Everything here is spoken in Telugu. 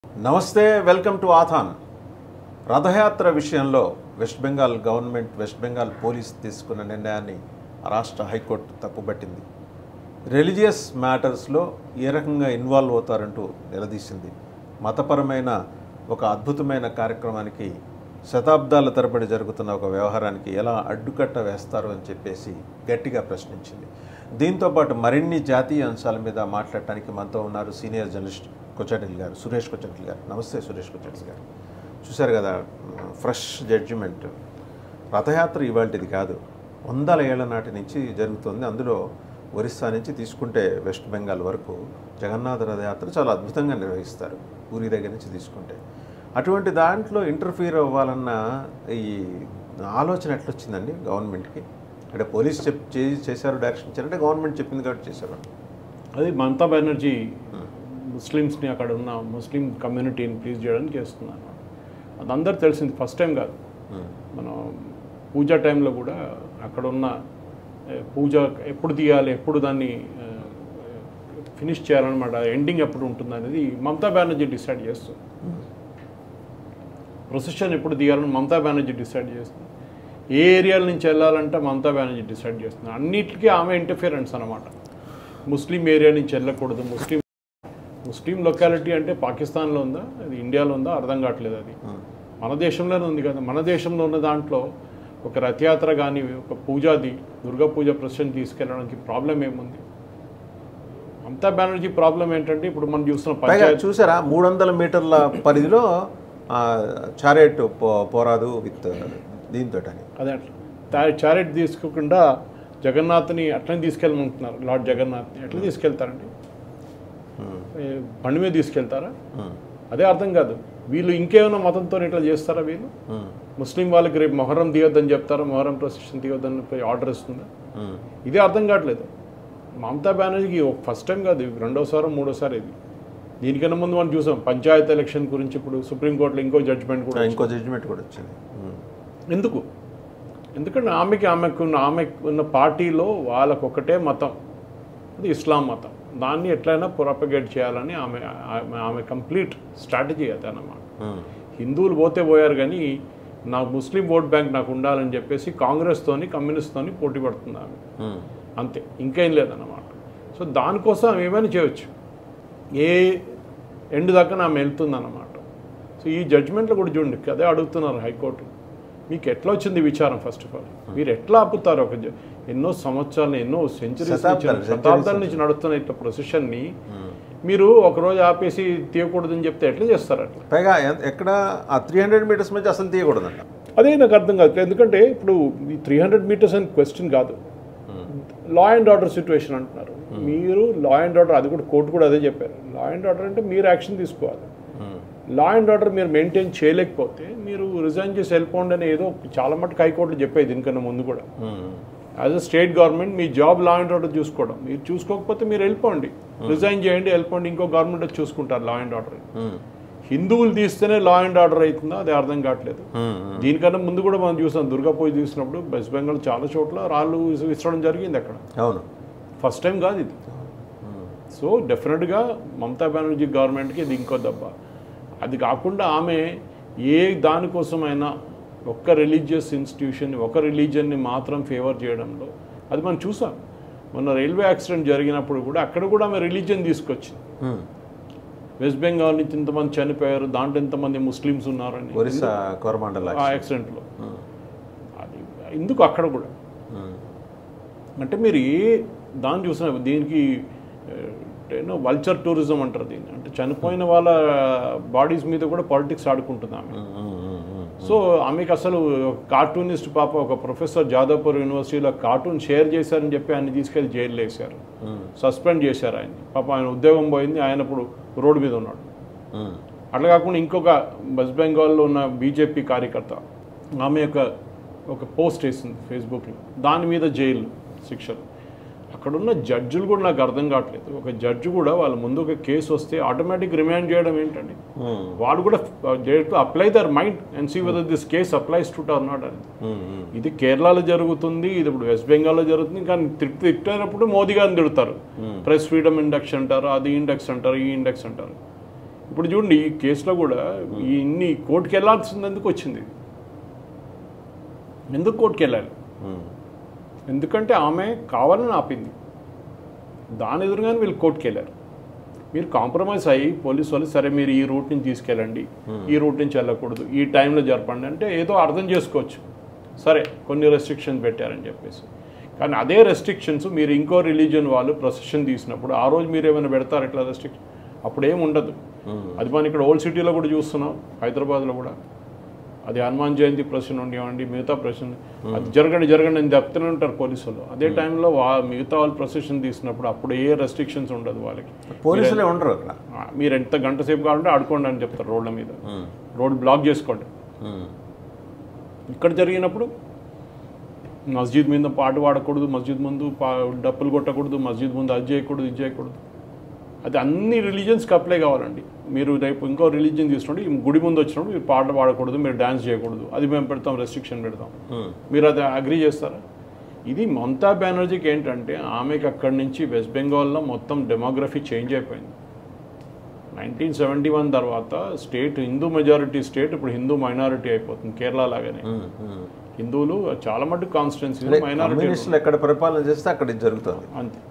నమస్తే వెల్కమ్ టు ఆథాన్ రథయాత్ర విషయంలో West Bengal government West Bengal police తీసుకున్న నిర్ణయాన్ని రాష్ట్ర హైకోర్టు తప్పుపట్టింది రిలీజియస్ మ్యాటర్స్లో ఏ రకంగా ఇన్వాల్వ్ అవుతారంటూ నిలదీసింది మతపరమైన ఒక అద్భుతమైన కార్యక్రమానికి శతాబ్దాల తరబడి జరుగుతున్న ఒక వ్యవహారానికి ఎలా అడ్డుకట్ట వేస్తారు అని చెప్పేసి గట్టిగా ప్రశ్నించింది దీంతోపాటు మరిన్ని జాతీయ అంశాల మీద మాట్లాడటానికి మనతో ఉన్నారు సీనియర్ జర్నలిస్ట్ కొచ్చటిల్ గారు సురేష్ కొచ్చటిల్ గారు నమస్తే సురేష్ కొచ్చటిల్ గారు చూశారు కదా ఫ్రెష్ జడ్జిమెంట్ రథయాత్ర ఇవాళది కాదు వందల ఏళ్ల నాటి నుంచి జరుగుతుంది అందులో ఒరిస్సా నుంచి తీసుకుంటే వెస్ట్ బెంగాల్ వరకు జగన్నాథ రథయాత్ర చాలా అద్భుతంగా నిర్వహిస్తారు ఊరి దగ్గర నుంచి తీసుకుంటే అటువంటి దాంట్లో ఇంటర్ఫీర్ అవ్వాలన్న ఈ ఆలోచన ఎట్లొచ్చిందండి గవర్నమెంట్కి అంటే పోలీస్ చెప్ చే- చేశారు డైరెక్షన్ ఇచ్చారంటే గవర్నమెంట్ చెప్పింది కాబట్టి చేశారు అది మమతా బెనర్జీ ముస్లిమ్స్ని అక్కడ ఉన్న ముస్లిం కమ్యూనిటీని ప్లీజ్ చేయడానికి చేస్తున్నారు అది అందరు తెలిసింది ఫస్ట్ టైం కాదు మనం పూజా టైంలో కూడా అక్కడ ఉన్న ఏ, పూజ ఎప్పుడు తీయాలి ఎప్పుడు దాన్ని ఫినిష్ చేయాలన్నమాట ఎండింగ్ ఎప్పుడు ఉంటుంది అనేది మమతా బెనర్జీ డిసైడ్ చేస్తుంది ప్రొసెషన్ ఎప్పుడు తీయాలని మమతా బెనర్జీ డిసైడ్ చేస్తుంది ఏ ఏరియాల నుంచి వెళ్ళాలంటే మమతా బెనర్జీ డిసైడ్ చేస్తుంది అన్నిటికీ ఆమె ఇంటర్ఫిరెన్స్ అనమాట ముస్లిం ఏరియా నుంచి వెళ్ళకూడదు ముస్లిం ముస్లిం లొకాలిటీ అంటే పాకిస్తాన్లో ఉందా అది ఇండియాలో ఉందా అర్థం కావట్లేదు అది మన దేశంలోనే ఉంది కదా మన దేశంలో ఉన్న దాంట్లో ఒక రథయాత్ర కానీ ఒక పూజాది దుర్గా పూజ ప్రొసెషన్ తీసుకెళ్ళడానికి ప్రాబ్లం ఏముంది మమతా బెనర్జీ ప్రాబ్లం ఏంటంటే ఇప్పుడు మనం చూస్తున్న పైగా పంచాయత్ చూసారా మూడు వందల మీటర్ల పరిధిలో చారెట్ పోరాదు విత్ దీంతో అని అదే అట్లా తా- చారెట్ తీసుకోకుండా జగన్నాథ్ని అట్లనే తీసుకెళ్ళమంటున్నారు లార్డ్ జగన్నాథ్ని ఎట్లా తీసుకెళ్తారండి ఏ, బండి మీద తీసుకెళ్తారా అదే అర్థం కాదు వీళ్ళు ఇంకేమైనా మతంతో ఇట్లా చేస్తారా వీళ్ళు ముస్లిం వాళ్ళకి రేపు మొహరం తీయొద్దని చెప్తారా మొహరం ప్రొసెషన్ తీయొద్దని పోయి ఆర్డర్ ఇస్తుందా ఇదే అర్థం కావట్లేదు మమతా బెనర్జీకి ఫస్ట్ టైం కాదు ఇది రెండోసారి మూడోసారి ఇది దీనికన్నా ముందు మనం చూసాం పంచాయత్ ఎలక్షన్ గురించి ఇప్పుడు సుప్రీంకోర్టులో ఇంకో జడ్జిమెంట్ కూడా ఇంకో జడ్జిమెంట్ కూడా వచ్చింది ఎందుకు ఎందుకంటే ఆమెకి ఆమెకు ఉన్న ఆమెకు ఉన్న పార్టీలో వాళ్ళకు ఒకటే మతం అది ఇస్లాం మతం దాన్ని ఎట్లయినా ప్రొపగేట్ చేయాలని ఆమె ఆమె ఆమె కంప్లీట్ స్ట్రాటజీ అదనమాట హిందువులు పోతే పోయారు కానీ నాకు ముస్లిం ఓట్ బ్యాంక్ నాకు ఉండాలని చెప్పేసి కాంగ్రెస్తోని కమ్యూనిస్ట్తోని పోటీ పడుతుంది ఆమె అంతే ఇంకేం లేదన్నమాట సో దానికోసం ఆమె ఏమైనా చేయొచ్చు ఏ ఎండ్ దాకా ఆమె వెళ్తుంది అన్నమాట సో ఈ జడ్జిమెంట్లో కూడా చూడండి అదే అడుగుతున్నారు హైకోర్టు మీకు ఎట్లా వచ్చింది విచారం ఫస్ట్ ఆఫ్ ఆల్ మీరు ఎట్లా ఆపుతారు ఒక జ- ఎన్నో సంవత్సరాలు ఎన్నో సెంచరీస్ శతాబ్దాలు, శతాబ్దాల నుంచి నడుస్తున్న ఇట్లా ప్రొసెషన్ని మీరు ఒకరోజు ఆపేసి తీయకూడదని చెప్తే ఎట్లా చేస్తారు అట్లా పైగా ఎ- ఎక్కడ ఆ త్రీ హండ్రెడ్ మీటర్స్ మధ్య అసలు తీయకూడదంట అదే నాకు అర్థం కాదు ఎందుకంటే ఇప్పుడు ఈ త్రీ హండ్రెడ్ మీటర్స్ అని క్వశ్చన్ కాదు లా అండ్ ఆర్డర్ సిచ్యువేషన్ అంటున్నారు మీరు లా అండ్ ఆర్డర్ అది కూడా కోర్టు కూడా అదే చెప్పారు లా అండ్ ఆర్డర్ అంటే మీరు యాక్షన్ తీసుకోవాలి లా అండ్ ఆర్డర్ మీరు మెయింటైన్ చేయలేకపోతే మీరు రిజైన్ చేసి వెళ్ళిపోండి అని ఏదో చాలా మటుకు హైకోర్టులు చెప్పేది దీనికన్నా ముందు కూడా యాజ్ అ స్టేట్ గవర్నమెంట్ మీ జాబ్ లా అండ్ ఆర్డర్ చూసుకోవడం మీరు చూసుకోకపోతే మీరు వెళ్ళిపోండి రిజైన్ చేయండి వెళ్ళిపోండి ఇంకో గవర్నమెంట్ వచ్చి చూసుకుంటారు లా అండ్ ఆర్డర్ హిందువులు తీస్తేనే లా అండ్ ఆర్డర్ అవుతుందో అది అర్థం కావట్లేదు దీనికన్నా ముందు కూడా మనం చూసాం దుర్గా పూజ చూసినప్పుడు వెస్ట్ బెంగాల్ చాలా చోట్ల రాళ్ళు విస- విసరడం జరిగింది అక్కడ అవును ఫస్ట్ టైం కాదు ఇది సో డెఫినెట్గా మమతా బెనర్జీ గవర్నమెంట్కి ఇది ఇంకో దెబ్బ అది కాకుండా ఆమె ఏ దానికోసమైనా ఒక్క రిలీజియస్ ఇన్స్టిట్యూషన్ ఒక రిలీజియన్ని మాత్రం ఫేవర్ చేయడంలో అది మనం చూసాం మొన్న రైల్వే యాక్సిడెంట్ జరిగినప్పుడు కూడా అక్కడ కూడా ఆమె రిలీజియన్ తీసుకొచ్చింది వెస్ట్ బెంగాల్ నుంచి ఇంతమంది చనిపోయారు దాంట్లో ఇంతమంది ముస్లిమ్స్ ఉన్నారని ఒరిస్సా కోరమాండల ఆ యాక్సిడెంట్లో అది ఎందుకు అక్కడ కూడా అంటే మీరు ఏ దాన్ని చూసిన దీనికి ఏనో వల్చర్ టూరిజం అంటారు దీన్ని అంటే చనిపోయిన వాళ్ళ బాడీస్ మీద కూడా పాలిటిక్స్ ఆడుకుంటుంది ఆమె సో ఆమెకు అసలు కార్టూనిస్ట్ పాప ఒక ప్రొఫెసర్ జాదవ్పూర్ యూనివర్సిటీలో కార్టూన్ షేర్ చేశారని చెప్పి ఆయన తీసుకెళ్లి జైల్లో వేశారు సస్పెండ్ చేశారు ఆయన్ని పాప ఆయన ఉద్యోగం పోయింది ఆయన ఇప్పుడు రోడ్డు మీద ఉన్నాడు అట్లా కాకుండా ఇంకొక వెస్ట్ బెంగాల్లో ఉన్న బీజేపీ కార్యకర్త ఆమె యొక్క ఒక పోస్ట్ వేసింది ఫేస్బుక్లో దాని మీద జైలు శిక్షలు అక్కడున్న జడ్జిలు కూడా నాకు అర్థం కావట్లేదు ఒక జడ్జి కూడా వాళ్ళ ముందు ఒక కేసు వస్తే ఆటోమేటిక్ రిమాండ్ చేయడం ఏంటండి వాళ్ళు కూడా apply their mind and see whether this case applies to or not అని ఇది కేరళలో జరుగుతుంది ఇది ఇప్పుడు వెస్ట్ బెంగాల్లో జరుగుతుంది కానీ తిట్టి తిట్టేటప్పుడు మోదీ గారిని తిడతారు ప్రెస్ ఫ్రీడమ్ ఇండెక్స్ అంటారు అది ఇండెక్స్ అంటారు ఈ ఇండెక్స్ అంటారు ఇప్పుడు చూడండి ఈ కేసులో కూడా ఈ ఇన్ని కోర్టుకి వెళ్ళాల్సింది ఎందుకు వచ్చింది ఎందుకు కోర్టుకి వెళ్ళాలి ఉమ్, ఎందుకంటే ఆమె కావాలని ఆపింది దాని ఎదురుగానే వీళ్ళు కోర్టుకి వెళ్ళారు మీరు కాంప్రమైజ్ అయ్యి పోలీసు వాళ్ళు సరే మీరు ఈ రూట్ నుంచి తీసుకెళ్ళండి ఈ రూట్ నుంచి వెళ్ళకూడదు ఈ టైంలో జరపండి అంటే ఏదో అర్థం చేసుకోవచ్చు సరే కొన్ని రెస్ట్రిక్షన్స్ పెట్టారని చెప్పేసి కానీ అదే రెస్ట్రిక్షన్స్ మీరు ఇంకో రిలీజియన్ వాళ్ళు ప్రొసెషన్ తీసినప్పుడు ఆ రోజు మీరు ఏమైనా పెడతారు ఇట్లా రెస్ట్రిక్షన్ అప్పుడు ఏం ఉండదు అది మనం ఇక్కడ ఓల్డ్ సిటీలో కూడా చూస్తున్నాం హైదరాబాద్లో కూడా అది హనుమాన్ జయంతి ప్రశ్న ఉండేవండి మిగతా ప్రశ్న అది జరగండి జరగండి అని చెప్తూనే ఉంటారు పోలీసు వాళ్ళు అదే టైంలో వా మిగతా వాళ్ళు ప్రొసెషన్ తీసినప్పుడు అప్పుడు ఏ రెస్ట్రిక్షన్స్ ఉండదు వాళ్ళకి పోలీసులే ఉండరు అక్కడ ఆ, మీరు ఎంత గంట సేపు కావాలంటే ఆడుకోండి అని చెప్తారు రోడ్ల మీద ఉమ్, రోడ్ బ్లాక్ చేసుకోండి ఉమ్, ఇక్కడ జరిగినప్పుడు మస్జిద్ మీద పాట పాడకూడదు మస్జిద్ ముందు పా డప్పులు కొట్టకూడదు మస్జిద్ ముందు అది చేయకూడదు ఇది చేయకూడదు అది అన్ని రిలీజియన్స్కి అప్లై కావాలండి మీరు రేపు ఇంకో రిలీజియన్ తీసుకుంటే ఈ గుడి ముందు వచ్చినప్పుడు మీరు పాట పాడకూడదు మీరు డ్యాన్స్ చేయకూడదు అది మేము పెడతాం రెస్ట్రిక్షన్ పెడతాం ఉమ్, మీరు అది అగ్రి చేస్తారా ఇది మమతా బెనర్జీకి ఏంటంటే ఆమెకి అక్కడి నుంచి వెస్ట్ బెంగాల్లో మొత్తం డెమోగ్రఫీ చేంజ్ అయిపోయింది నైన్టీన్ సెవెంటీ వన్ తర్వాత స్టేట్ హిందూ మెజారిటీ స్టేట్ ఇప్పుడు హిందూ మైనారిటీ అయిపోతుంది కేరళ లాగానే ఉమ్, ఉమ్. హిందువులు చాలా మటుకు కాన్స్టిట్యున్సీ అదే మైనారిటీ కమ్యూనిస్టులు ఎక్కడ పరిపాలన చేస్తే అక్కడ ఇది జరుగుతుంది అంతే